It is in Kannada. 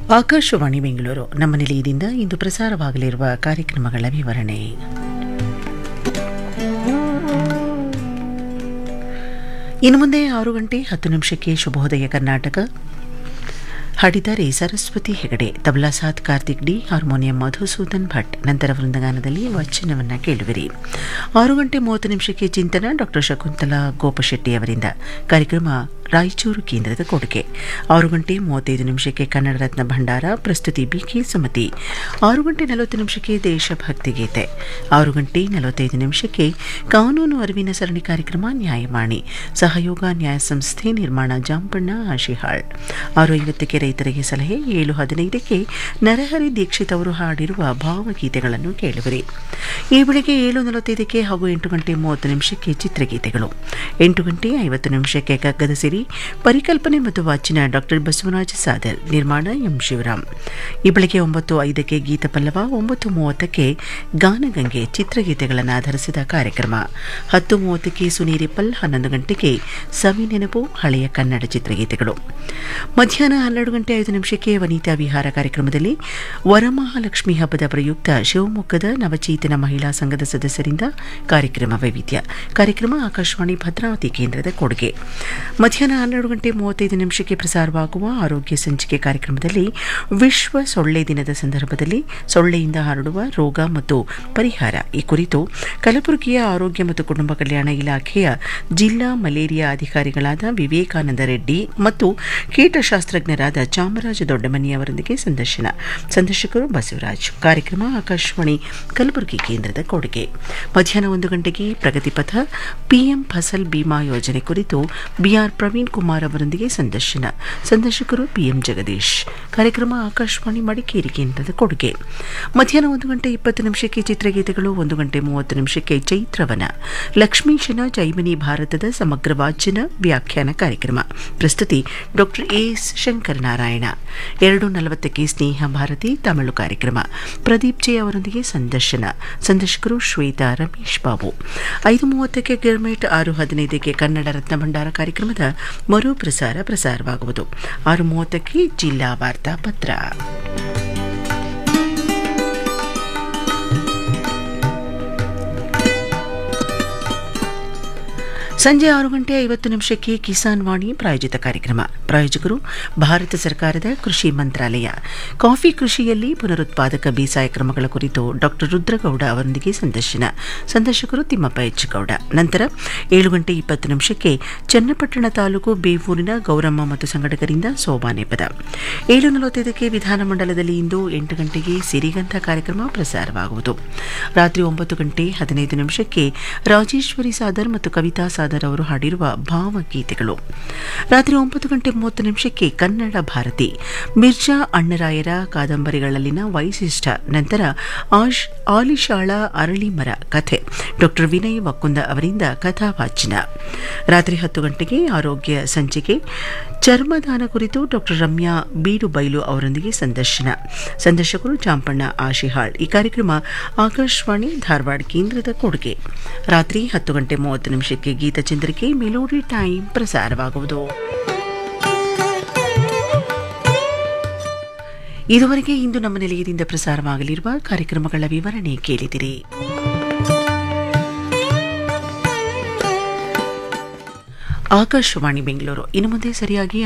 ಆಕಾಶವಾಣಿ ಬೆಂಗಳೂರು ನಮ್ಮ ನಿಲಯದಿಂದ ಇಂದು ಪ್ರಸಾರವಾಗಲಿರುವ ಕಾರ್ಯಕ್ರಮಗಳ ವಿವರಣೆ ಇನ್ನು ಮುಂದೆ ಆರು ಗಂಟೆ ಹತ್ತು ನಿಮಿಷಕ್ಕೆ ಶುಭೋದಯ ಕರ್ನಾಟಕ ಹಾಡಿದ್ದಾರೆ ಸರಸ್ವತಿ ಹೆಗಡೆ ತಬಲಾ ಸಾತ್ ಕಾರ್ತಿಕ್ ಡಿ ಹಾರ್ಮೋನಿಯಂ ಮಧುಸೂದನ್ ಭಟ್ ನಂತರ ವೃಂದಗಾನದಲ್ಲಿ ವಚನವನ್ನು ಕೇಳುವಿರಿ ಆರು ಗಂಟೆ ಮೂವತ್ತು ನಿಮಿಷಕ್ಕೆ ಚಿಂತನ ಡಾಕ್ಟರ್ ಶಕುಂತಲಾ ಗೋಪಶೆಟ್ಟಿ ಅವರಿಂದ ಕಾರ್ಯಕ್ರಮ ರಾಯಚೂರು ಕೇಂದ್ರದ ಕೊಡುಗೆ ಆರು ಗಂಟೆ ಮೂವತ್ತೈದು ನಿಮಿಷಕ್ಕೆ ಕನ್ನಡ ರತ್ನ ಭಂಡಾರ ಪ್ರಸ್ತುತಿ ಬಿಕೆ ಸುಮತಿ ಆರು ಗಂಟೆ ನಲವತ್ತು ನಿಮಿಷಕ್ಕೆ ದೇಶಭಕ್ತಿ ಗೀತೆ ಆರು ಗಂಟೆ ನಲವತ್ತೈದು ನಿಮಿಷಕ್ಕೆ ಕಾನೂನು ಅರಿವಿನ ಸರಣಿ ಕಾರ್ಯಕ್ರಮ ನ್ಯಾಯವಾಣಿ ಸಹಯೋಗ ನ್ಯಾಯ ಸಂಸ್ಥೆ ನಿರ್ಮಾಣ ಜಾಂಪಣ್ಣ ಆಶಿಹಾಳ್ ಆರು ಐವತ್ತಕ್ಕೆ ರೈತರಿಗೆ ಸಲಹೆ ಏಳು ಹದಿನೈದಕ್ಕೆ ನರಹರಿ ದೀಕ್ಷಿತ್ ಅವರು ಹಾಡಿರುವ ಭಾವಗೀತೆಗಳನ್ನು ಕೇಳುವಿರಿ ಈ ಬೆಳಿಗ್ಗೆ ಏಳು ನಲವತ್ತೈದಕ್ಕೆ ಹಾಗೂ ಎಂಟು ಗಂಟೆ ಮೂವತ್ತು ನಿಮಿಷಕ್ಕೆ ಚಿತ್ರಗೀತೆಗಳು ಎಂಟು ಗಂಟೆ ಐವತ್ತು ನಿಮಿಷಕ್ಕೆ ಕಗ್ಗದ ಸಿರಿ ಪರಿಕಲ್ಪನೆ ಮತ್ತು ವಾಚನ ಡಾಕ್ಟರ್ ಬಸವರಾಜ ಸಾದರ್ ನಿರ್ಮಾಣ ಎಂ ಶಿವರಾಮ್ ಈ ಬೆಳಗ್ಗೆ ಒಂಬತ್ತು ಐದಕ್ಕೆ ಗೀತ ಪಲ್ಲವ ಒಂಬತ್ತು ಮೂವತ್ತಕ್ಕೆ ಗಾನಗಂಗೆ ಚಿತ್ರಗೀತೆಗಳನ್ನು ಆಧರಿಸಿದ ಕಾರ್ಯಕ್ರಮ ಹತ್ತು ಮೂವತ್ತಕ್ಕೆ ಸುನೀರಿಪಲ್ ಹನ್ನೊಂದು ಗಂಟೆಗೆ ಸವಿ ನೆನಪು ಹಳೆಯ ಕನ್ನಡ ಚಿತ್ರಗೀತೆಗಳು ಮಧ್ಯಾಹ್ನ ಹನ್ನೆರಡು ಗಂಟೆ ಐದು ನಿಮಿಷಕ್ಕೆ ವನಿತಾ ವಿಹಾರ ಕಾರ್ಯಕ್ರಮದಲ್ಲಿ ವರಮಹಾಲಕ್ಷ್ಮಿ ಹಬ್ಬದ ಪ್ರಯುಕ್ತ ಶಿವಮೊಗ್ಗದ ನವಚೇತನ ಮಹಿಳಾ ಸಂಘದ ಸದಸ್ಯರಿಂದ ಕಾರ್ಯಕ್ರಮ ವೈವಿಧ್ಯ ಕಾರ್ಯಕ್ರಮ ಆಕಾಶವಾಣಿ ಭದ್ರಾವತಿ ಕೇಂದ್ರದ ಕೊಡುಗೆ ಮಧ್ಯಾಹ್ನ ಹನ್ನೆರಡು ಗಂಟೆ ಮೂವತ್ತೈದು ನಿಮಿಷಕ್ಕೆ ಪ್ರಸಾರವಾಗುವ ಆರೋಗ್ಯ ಸಂಚಿಕೆ ಕಾರ್ಯಕ್ರಮದಲ್ಲಿ ವಿಶ್ವ ಸೊಳ್ಳೆ ದಿನದ ಸಂದರ್ಭದಲ್ಲಿ ಸೊಳ್ಳೆಯಿಂದ ಹರಡುವ ರೋಗ ಮತ್ತು ಪರಿಹಾರ ಈ ಕುರಿತು ಕಲಬುರಗಿಯ ಆರೋಗ್ಯ ಮತ್ತು ಕುಟುಂಬ ಕಲ್ಯಾಣ ಇಲಾಖೆಯ ಜಿಲ್ಲಾ ಮಲೇರಿಯಾ ಅಧಿಕಾರಿಗಳಾದ ವಿವೇಕಾನಂದ ರೆಡ್ಡಿ ಮತ್ತು ಕೀಟಶಾಸ್ತ್ರಜ್ಞರಾದ ಚಾಮರಾಜ ದೊಡ್ಡಮನಿ ಅವರೊಂದಿಗೆ ಸಂದರ್ಶನ ಸಂದರ್ಶಕರು ಬಸವರಾಜ್ ಕಾರ್ಯಕ್ರಮ ಆಕಾಶವಾಣಿ ಕಲಬುರಗಿ ಕೇಂದ್ರದ ಕೊಡುಗೆ ಮಧ್ಯಾಹ್ನ ಒಂದು ಗಂಟೆಗೆ ಪ್ರಗತಿಪಥ ಪಿಎಂ ಫಸಲ್ ಬಿಮಾ ಯೋಜನೆ ಕುರಿತು ಬಿಆರ್ ಪ್ರವೀಣ್ ಕುಮಾರ್ ಅವರೊಂದಿಗೆ ಸಂದರ್ಶನ ಸಂದರ್ಶಕರು ಪಿಎಂ ಜಗದೀಶ್ ಕಾರ್ಯಕ್ರಮ ಆಕಾಶವಾಣಿ ಮಡಿಕೇರಿ ಕೇಂದ್ರದ ಕೊಡುಗೆ ಮಧ್ಯಾಹ್ನ ಒಂದು ಗಂಟೆ ಇಪ್ಪತ್ತು ನಿಮಿಷಕ್ಕೆ ಚಿತ್ರಗೀತೆಗಳು ಒಂದು ಗಂಟೆ ಮೂವತ್ತು ನಿಮಿಷಕ್ಕೆ ಚೈತ್ರವನ ಲಕ್ಷ್ಮೀಶನ ಜೈಮಿನಿ ಭಾರತದ ಸಮಗ್ರ ವಾಚನ ವ್ಯಾಖ್ಯಾನ ಕಾರ್ಯಕ್ರಮ ಪ್ರಸ್ತುತಿ ಡಾಕ್ಟರ್ ಎಸ್ ಶಂಕರನಾರಾಯಣ ಎರಡು ನಲವತ್ತಕ್ಕೆ ಸ್ನೇಹ ಭಾರತಿ ತಮಿಳು ಕಾರ್ಯಕ್ರಮ ಪ್ರದೀಪ್ ಜೆ ಅವರೊಂದಿಗೆ ಸಂದರ್ಶನ ಸಂದರ್ಶಕರು ಶ್ವೇತಾ ರಮೇಶ್ ಬಾಬು ಐದು ಮೂವತ್ತಕ್ಕೆ ಗಿರ್ಮೇಟ್ ಆರು ಹದಿನೈದಕ್ಕೆ ಕನ್ನಡ ರತ್ನ ಭಂಡಾರ ಕಾರ್ಯಕ್ರಮದ ಮರು ಪ್ರಸಾರ ಪ್ರಸಾರವಾಗುವುದು ಆರು ಮೂವತ್ತಕ್ಕೆ ಜಿಲ್ಲಾ ವಾರ್ತಾ ಪತ್ರ ಸಂಜೆ ಆರು ಗಂಟೆ ಐವತ್ತು ನಿಮಿಷಕ್ಕೆ ಕಿಸಾನ್ ವಾಣಿ ಪ್ರಾಯೋಜಿತ ಕಾರ್ಯಕ್ರಮ ಪ್ರಾಯೋಜಕರು ಭಾರತ ಸರ್ಕಾರದ ಕೃಷಿ ಮಂತ್ರಾಲಯ ಕಾಫಿ ಕೃಷಿಯಲ್ಲಿ ಪುನರುತ್ಪಾದಕ ಬೇಸಾಯ ಕ್ರಮಗಳ ಕುರಿತು ಡಾಕ್ಟರ್ ರುದ್ರಗೌಡ ಅವರೊಂದಿಗೆ ಸಂದರ್ಶನ ಸಂದರ್ಶಕರು ತಿಮ್ಮಪ್ಪ ಎಚ್ಚಗೌಡ ನಂತರ ಏಳು ಗಂಟೆ ಇಪ್ಪತ್ತು ನಿಮಿಷಕ್ಕೆ ಚನ್ನಪಟ್ಟಣ ತಾಲೂಕು ಬೇವೂರಿನ ಗೌರಮ್ಮ ಮತ್ತು ಸಂಘಟಕರಿಂದ ಸೋಬಾನೆ ಪದ ಏಳು ನಲವತ್ತೈದಕ್ಕೆ ವಿಧಾನಮಂಡಲದಲ್ಲಿ ಇಂದು ಎಂಟು ಗಂಟೆಗೆ ಸಿರಿಗಂಧ ಕಾರ್ಯಕ್ರಮ ಪ್ರಸಾರವಾಗುವುದು ರಾತ್ರಿ ಒಂಬತ್ತು ಗಂಟೆ ಹದಿನೈದು ನಿಮಿಷಕ್ಕೆ ರಾಜೇಶ್ವರಿ ಸಾದರ್ ಮತ್ತು ಕವಿತಾ ಸಾದರ್ ಅವರು ಹಾಡಿರುವ ಭಾವಗೀತೆಗಳು ರಾತ್ರಿ ಒಂಬತ್ತು ಗಂಟೆ ಮೂವತ್ತು ನಿಮಿಷಕ್ಕೆ ಕನ್ನಡ ಭಾರತಿ ಮಿರ್ಜಾ ಅಣ್ಣರಾಯರ ಕಾದಂಬರಿಗಳಲ್ಲಿನ ವೈಶಿಷ್ಟ್ಯ ನಂತರ ಆಶ್ ಆಲಿಶಾಳ ಅರಳಿಮರ ಕಥೆ ಡಾಕ್ಟರ್ ವಿನಯ್ ವಕ್ಕುಂದ ಅವರಿಂದ ಕಥಾವಾಚನ ರಾತ್ರಿ ಹತ್ತು ಗಂಟೆಗೆ ಆರೋಗ್ಯ ಸಂಚಿಕೆ ಚರ್ಮದಾನ ಕುರಿತು ಡಾಕ್ಟರ್ ರಮ್ಯಾ ಬೀಡು ಬೈಲು ಅವರೊಂದಿಗೆ ಸಂದರ್ಶನ ಸಂದರ್ಶಕರು ಚಾಂಪಣ್ಣ ಆಶಿಹಾಳ್ ಈ ಕಾರ್ಯಕ್ರಮ ಆಕಾಶವಾಣಿ ಧಾರವಾಡ ಕೇಂದ್ರದ ಕೊಡುಗೆ ರಾತ್ರಿ ಹತ್ತು ಗಂಟೆ ಮೂವತ್ತು ನಿಮಿಷಕ್ಕೆ ಗೀತಚಂದ್ರಿಕೆ ಮೆಲೋಡಿ ಟೈಮ್ ಪ್ರಸಾರವಾಗುವುದು ಇದುವರೆಗೆ ಇಂದು ನಮ್ಮ ನಿಲಯದಿಂದ ಪ್ರಸಾರವಾಗಲಿರುವ ಕಾರ್ಯಕ್ರಮಗಳ ವಿವರಣೆ ಕೇಳಿದಿರಿ ಆಕಾಶವಾಣಿ ಬೆಂಗಳೂರು ಇನ್ನು ಮುಂದೆ ಸರಿಯಾಗಿ